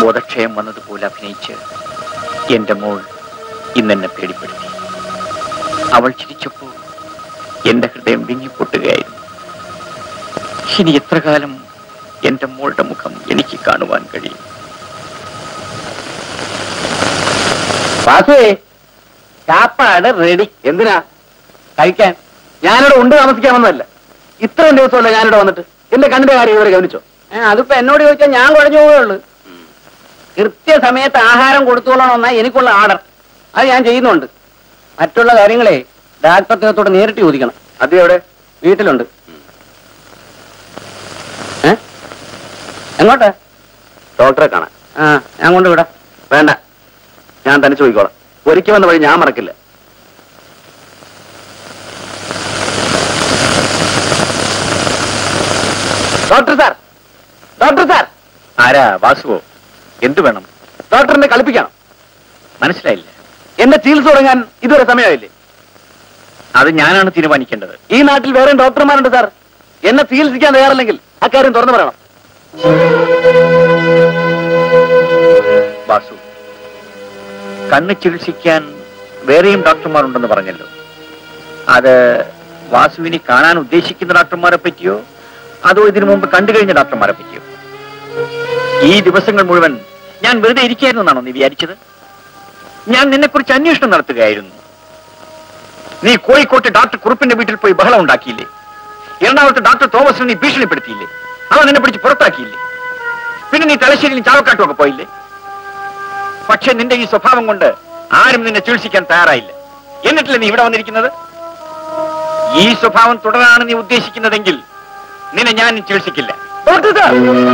ബോധക്ഷയം വന്നതുപോലെ അഭിനയിച്ച് എന്റെ മോൾ ഇന്നെന്നെ പേടിപ്പെടുത്തി അവൾ ചിരിച്ചപ്പോൾ എന്റെ ഹൃദയം വിങ്ങിപ്പൊട്ടുകയായിരുന്നു ഇനി എത്ര കാലം എന്റെ മോളുടെ മുഖം എനിക്ക് കാണുവാൻ കഴിയും വാസുവേ ചാപ്പാട് റെഡി എന്തിനാ കഴിക്കാൻ ഞാനിവിടെ ഉണ്ട് താമസിക്കാൻ വന്നതല്ല ഇത്രയും ദിവസമല്ല ഞാനിവിടെ വന്നിട്ട് എന്റെ കണ്ണിന്റെ കാര്യം ഇതുവരെ ഗവനിച്ചോ അതിപ്പോ എന്നോട് ചോദിച്ചാൽ ഞാൻ കുഴഞ്ഞു പോവുകയുള്ളൂ കൃത്യസമയത്ത് ആഹാരം കൊടുത്തോളണമെന്നാ എനിക്കുള്ള ആർഡർ അത് ഞാൻ ചെയ്യുന്നുണ്ട് മറ്റുള്ള കാര്യങ്ങളെ ഡാക്ടറത്തോട് നേരിട്ട് ചോദിക്കണം അത് എവിടെ വീട്ടിലുണ്ട് ഏ? എങ്ങോട്ടാ ഡോക്ടറെ കാണാൻ ആ ഞാൻ കൊണ്ടുവിടാം വേണ്ട ഞാൻ തന്നെ ചോദിക്കോളാം ഒരിക്കൽ വന്ന വഴി ഞാൻ മറക്കില്ല ഡോക്ടർ സാർ ഡോക്ടർ സാർ ആരാ വാസുവോ എന്തു വേണം ഡോക്ടറിനെ കളിപ്പിക്കണം മനസ്സിലായില്ല എന്നെ ചികിത്സ തുടങ്ങാൻ ഇതുവരെ സമയമായില്ലേ അത് ഞാനാണ് തീരുമാനിക്കേണ്ടത് ഈ നാട്ടിൽ വേറെ ഡോക്ടർമാരുണ്ട് സാർ എന്നെ ചികിത്സിക്കാൻ തയ്യാറല്ലെങ്കിൽ അക്കാര്യം തുറന്നു പറയണം വാസു കണ്ണ് ചികിത്സിക്കാൻ വേറെയും ഡോക്ടർമാരുണ്ടെന്ന് പറഞ്ഞല്ലോ അത് വാസുവിനെ കാണാൻ ഉദ്ദേശിക്കുന്ന ഡോക്ടർമാരെ പറ്റിയോ അതോ ഇതിനു മുമ്പ് കണ്ടു കഴിഞ്ഞ ഡോക്ടർമാരെ പറ്റിയോ ഈ ദിവസങ്ങൾ മുഴുവൻ ഞാൻ വെറുതെ ഇരിക്കായിരുന്നു എന്നാണോ നീ വിചാരിച്ചത് ഞാൻ നിന്നെക്കുറിച്ച് അന്വേഷണം നടത്തുകയായിരുന്നു നീ കോഴിക്കോട്ട് ഡോക്ടർ കുറുപ്പിന്റെ വീട്ടിൽ പോയി ബഹളം ഉണ്ടാക്കിയില്ലേ എറണാകുളത്ത് ഡോക്ടർ തോമസിനെ നീ ഭീഷണിപ്പെടുത്തിയില്ലേ അവൻ നിന്നെ പിടിച്ച് പുറത്താക്കിയില്ലേ പിന്നെ നീ തലശ്ശേരിയിലും ചാവക്കാട്ടും ഒക്കെ പോയില്ലേ പക്ഷെ നിന്റെ ഈ സ്വഭാവം കൊണ്ട് ആരും നിന്നെ ചികിത്സിക്കാൻ തയ്യാറായില്ല എന്നിട്ടില്ല നീ ഇവിടെ വന്നിരിക്കുന്നത് ഈ സ്വഭാവം തുടരാണ് നീ ഉദ്ദേശിക്കുന്നതെങ്കിൽ നിന്നെ ഞാൻ ചികിത്സിക്കില്ല ഡോക്ടർ സാർ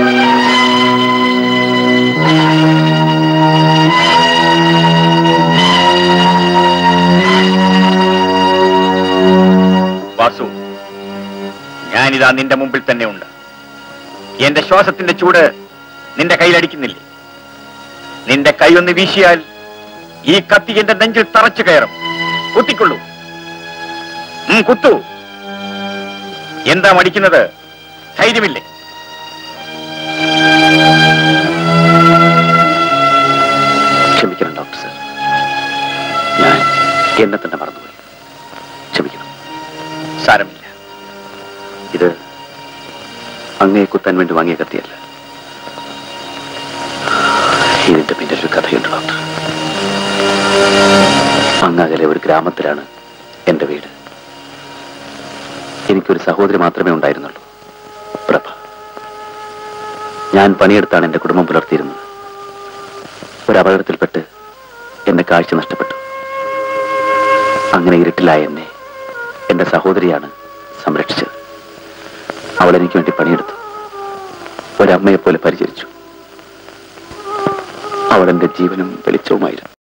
വാസു ഞാനിതാ നിന്റെ മുമ്പിൽ തന്നെ ഉണ്ട് എന്റെ ശ്വാസത്തിന്റെ ചൂട് നിന്റെ കയ്യിലടിക്കുന്നില്ലേ നിന്റെ കൈ ഒന്ന് വീശിയാൽ ഈ കത്തി എന്റെ നെഞ്ചിൽ തറച്ചു കയറും കുത്തിക്കൊള്ളൂ ഉം, കുത്തു എന്താ മടിക്കുന്നത് ധൈര്യമില്ലേ ക്ഷമിക്കണം ഡോക്ടർ സാർ ഞാൻ എന്നെ തന്നെ മറന്നുപോയി ക്ഷമിക്കണം സാരമില്ല ഇത് അങ്ങയെ കുത്താൻ വേണ്ടി വാങ്ങിയ കത്തിയല്ല ഇതിന്റെ പിന്നിൽ ഒരു കഥയുണ്ട് ഡോക്ടർ അങ്ങകലെ ഒരു ഗ്രാമത്തിലാണ് എന്റെ വീട് എനിക്കൊരു സഹോദരി മാത്രമേ ഉണ്ടായിരുന്നുള്ളൂ പ്രഭ ഞാൻ പണിയെടുത്താണ് എന്റെ കുടുംബം പുലർത്തിയിരുന്നത് ഒരു അപകടത്തിൽപ്പെട്ട് എന്റെ കാഴ്ച നഷ്ടപ്പെട്ടു അങ്ങനെ ഇരുട്ടിലായ എന്നെ എന്റെ സഹോദരിയാണ് സംരക്ഷിച്ചത് അവൾ എനിക്ക് വേണ്ടി പണിയെടുത്തു ഒരമ്മയെ പോലെ പരിചരിച്ചു അവൾ എന്റെ ജീവനും വെളിച്ചവുമായിരുന്നു